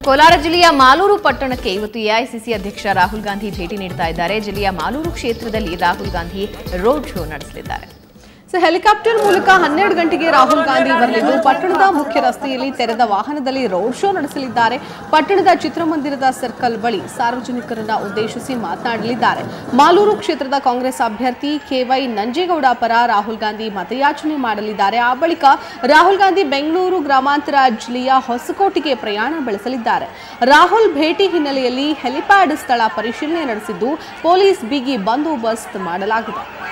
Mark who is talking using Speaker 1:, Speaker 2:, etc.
Speaker 1: ಕೋಲಾರ ಜಿಲ್ಲೆಯ ಮಾಲೂರು ಪಟ್ಟಣಕ್ಕೆ ಇವತ್ತು ಎಐಸಿಸಿ ಅಧ್ಯಕ್ಷ ರಾಹುಲ್ ಗಾಂಧಿ ಭೇಟಿ ನೀಡ್ತಾ ಇದ್ದಾರೆ ಜಿಲ್ಲೆಯ ಮಾಲೂರು ಕ್ಷೇತ್ರದಲ್ಲಿ ರಾಹುಲ್ ಗಾಂಧಿ ರೋಡ್ ಶೋ ನಡೆಸಲಿದ್ದಾರೆ
Speaker 2: ಸೊ ಹೆಲಿಕಾಪ್ಟರ್ ಮೂಲಕ ಹನ್ನೆರಡು ಗಂಟೆಗೆ ರಾಹುಲ್ ಗಾಂಧಿ ಬರಲಿದ್ದು ಪಟ್ಟಣದ ಮುಖ್ಯ ರಸ್ತೆಯಲ್ಲಿ ತೆರೆದ ವಾಹನದಲ್ಲಿ ರೋಡ್ ಶೋ ನಡೆಸಲಿದ್ದಾರೆ ಪಟ್ಟಣದ ಚಿತ್ರಮಂದಿರದ ಸರ್ಕಲ್ ಬಳಿ ಸಾರ್ವಜನಿಕರನ್ನ ಉದ್ದೇಶಿಸಿ ಮಾತನಾಡಲಿದ್ದಾರೆ ಮಾಲೂರು ಕ್ಷೇತ್ರದ ಕಾಂಗ್ರೆಸ್ ಅಭ್ಯರ್ಥಿ ಕೆವೈ ನಂಜೇಗೌಡ ಪರ ರಾಹುಲ್ ಗಾಂಧಿ ಮತಯಾಚನೆ ಮಾಡಲಿದ್ದಾರೆ ಆ ಬಳಿಕ ರಾಹುಲ್ ಗಾಂಧಿ ಬೆಂಗಳೂರು ಗ್ರಾಮಾಂತರ ಜಿಲ್ಲೆಯ ಹೊಸಕೋಟೆಗೆ ಪ್ರಯಾಣ ಬೆಳೆಸಲಿದ್ದಾರೆ ರಾಹುಲ್ ಭೇಟಿ ಹಿನ್ನೆಲೆಯಲ್ಲಿ ಹೆಲಿಪ್ಯಾಡ್ ಸ್ಥಳ ಪರಿಶೀಲನೆ ನಡೆಸಿದ್ದು ಪೊಲೀಸ್ ಬಿಗಿ ಬಂದೋಬಸ್ತ್ ಮಾಡಲಾಗಿದೆ